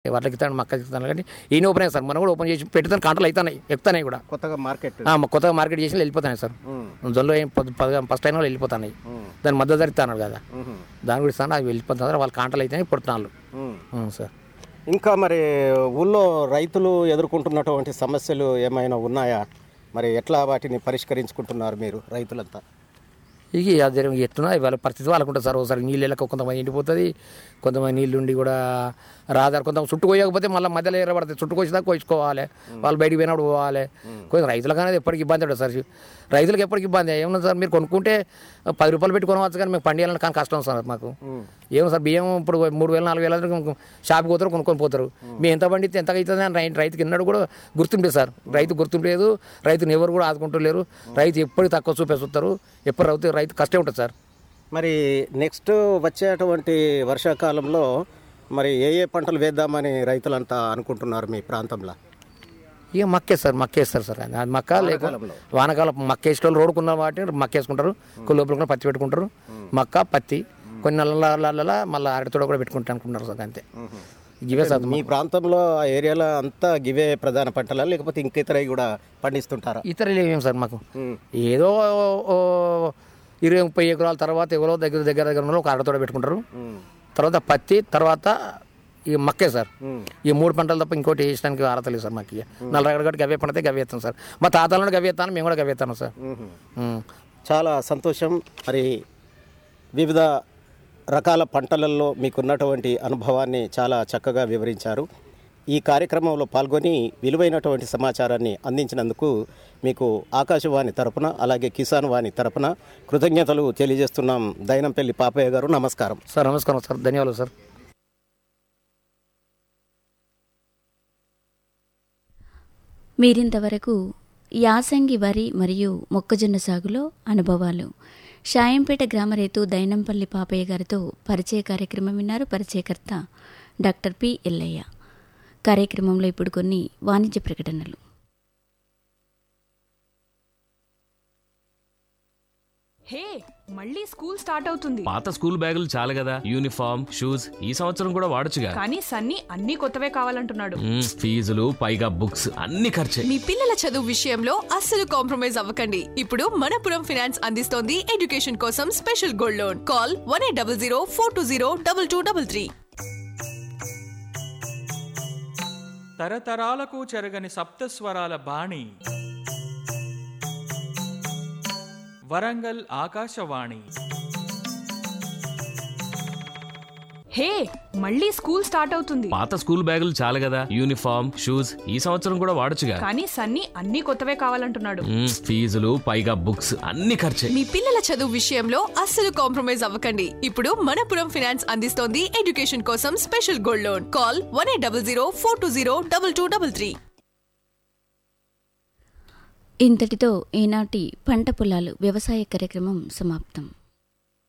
వాళ్ళకి ఇస్తాను మక్కకి ఇస్తాను కానీ ఈయన ఓపెన్ అయ్యాయి సార్ మనం కూడా ఓపెన్ చేసి పెట్టుతాను కాంటలు అవుతున్నాయి ఎక్కుతున్నాయి కూడా కొత్తగా మార్కెట్ ఆ, మ- కొత్తగా మార్కెట్ చేసి వెళ్ళిపోతున్నాయి సార్ జొల్లో ఏం ప- ప- ఫస్ట్ టైం వెళ్ళిపోతున్నాయి దాని మద్దతు ధర ఇస్తాను కదా దాని కూడా ఇస్తాను అవి వెళ్ళిపోతాను సార్ వాళ్ళ కాంటలు అయితే పుడుతున్నాళ్ళు సార్ ఇంకా మరి ఊళ్ళో రైతులు ఎదుర్కొంటున్నటువంటి సమస్యలు ఏమైనా ఉన్నాయా మరి ఎట్లా వాటిని పరిష్కరించుకుంటున్నారు మీరు రైతులంతా ఇక అది ఎట్టున్నా వాళ్ళ పరిస్థితి వాళ్ళకు ఉంటుంది సార్ ఒకసారి నీళ్ళు వెళ్ళక కొంతమంది ఎండిపోతుంది కొంతమంది నీళ్ళు ఉండి కూడా రాదారు కొంతమంది చుట్టూ కోయకపోతే మళ్ళీ మధ్యలో ఎర్రబడుతుంది చుట్టూ కోసిదాకా కోయించుకోవాలి వాళ్ళు బయటికి పోయినప్పుడు పోవాలి కొంచెం రైతులకు అనేది ఎప్పటికి ఇబ్బంది ఉంటుంది సార్ రైతులకు ఎప్పటికి ఇబ్బంది ఏమన్నా సార్ మీరు కొనుక్కుంటే పది రూపాయలు పెట్టి కొనవచ్చు కానీ మేము పండియాలని కానీ కష్టం సార్ మాకు ఏమో సార్ బియ్యం ఇప్పుడు మూడు వేలు నాలుగు వేల షాప్కి పోతారు కొనుక్కొని పోతారు మేము ఎంత పండితే ఎంత అవుతుంది అని రై- రైతుకి ఎన్నడూ కూడా గుర్తుంటే సార్ రైతు గుర్తుండలేదు రైతుని ఎవరు కూడా ఆదుకుంటలేరు రైతు ఎప్పటికి తక్కువ చూపేస్తారు ఎప్పుడు రైతు రైతు కష్టం ఉంటుంది సార్ మరి నెక్స్ట్ వచ్చేటువంటి వర్షాకాలంలో మరి ఏ ఏ పంటలు వేద్దామని రైతులంతా అనుకుంటున్నారు మీ ప్రాంతంలో ఇక మక్కేస్తారు మక్కేస్తారు సార్ అది మక్క లేక వానకాలం మక్కేసేటోళ్ళు రోడ్డుకున్న వాటిని మక్కేసుకుంటారు కొన్ని లోపల పత్తి పెట్టుకుంటారు మక్క పత్తి కొన్ని నెలల మళ్ళీ అరటితోడ కూడా పెట్టుకుంటా అనుకుంటున్నారు సార్ అంతే ఇవే సార్ మీ ప్రాంతంలో ఆ ఏరియాలో అంతా గివే ప్రధాన పంటలా లేకపోతే ఇంకితరవి కూడా పండిస్తుంటారా ఇతరులు ఏమేమి సార్ మాకు ఏదో ఓ ఇరవై ముప్పై ఎకరాల తర్వాత ఎవరో దగ్గర దగ్గర దగ్గర ఉన్న వాళ్ళు ఒక అరతోడ పెట్టుకుంటారు తర్వాత పత్తి తర్వాత ఈ మక్కే సార్ ఈ మూడు పంటలు తప్ప ఇంకోటి వేసడానికి అర్హత లేదు సార్ మాకు నల్లగడ గట్టి గవ్వే పండితే గవ్వే ఎత్తాం సార్ మా తాతలను గవ్వే ఎత్తాను మేము కూడా గవ్వే ఎత్తాను సార్ ఉం. చాలా సంతోషం మరి వివిధ రకాల పంటలలో మీకున్నటువంటి అనుభవాన్ని చాలా చక్కగా వివరించారు ఈ కార్యక్రమంలో పాల్గొని విలువైనటువంటి సమాచారాన్ని అందించినందుకు మీకు ఆకాశవాణి తరపున అలాగే కిసాన్ వాణి తరపున కృతజ్ఞతలు తెలియజేస్తున్నాం దైనంపల్లి పాపయ్య గారు నమస్కారం సార్ నమస్కారం సార్ ధన్యవాదాలు సార్ మీరింతవరకు యాసంగి వరి మరియు మొక్కజొన్న సాగులో అనుభవాలు షాయంపేట గ్రామ రైతు దైనంపల్లి పాపయ్య గారితో పరిచయ కార్యక్రమం విన్నారు పరిచయకర్త డాక్టర్ పి ఎల్లయ్య కార్యక్రమంలో ఇప్పుడు కొన్ని వాణిజ్య ప్రకటనలు హే మళ్ళీ స్కూల్ స్టార్ట్ అవుతుంది పాత స్కూల్ బ్యాగులు చాలు కదా యూనిఫామ్ షూస్ ఈ సంవత్సరం కూడా వాడొచ్చుగా కానీ సన్నీ అన్ని కొత్తవే కావాలంటున్నాడు మ్మ్, ఫీజులు పైగా బుక్స్ అన్ని ఖర్చే మీ పిల్లల చదువు విషయంలో అస్సలు కాంప్రమైజ్ అవ్వకండి ఇప్పుడు మనపురం ఫినాన్స్ అందిస్తోంది ఎడ్యుకేషన్ కోసం special gold loan call one eight double zero four two zero double two double three తరతరాలకు చెరగని సప్తస్వరాల బాణి వరంగల్ ఆకాశవాణి హే మళ్ళీ స్కూల్ స్టార్ట్ అవుతుంది పాత స్కూల్ బ్యాగులు చాలు కదా యూనిఫామ్ షూస్ ఈ సంవత్సరం కూడా వాడొచ్చుగా కానీ సన్నీ అన్ని కొత్తవే కావాలంటున్నాడు మ్మ్, ఫీజులు పైగా బుక్స్ అన్ని ఖర్చే మీ పిల్లల చదువు విషయంలో అస్సలు కాంప్రమైజ్ అవ్వకండి ఇప్పుడు మనపురం ఫినాన్స్ అందిస్తోంది ఎడ్యుకేషన్ కోసం special gold loan call one eight double zero four two zero double two double three ఇంతటితో ఈనాటి పంట పొలాలు వ్యవసాయ కార్యక్రమం సమాప్తం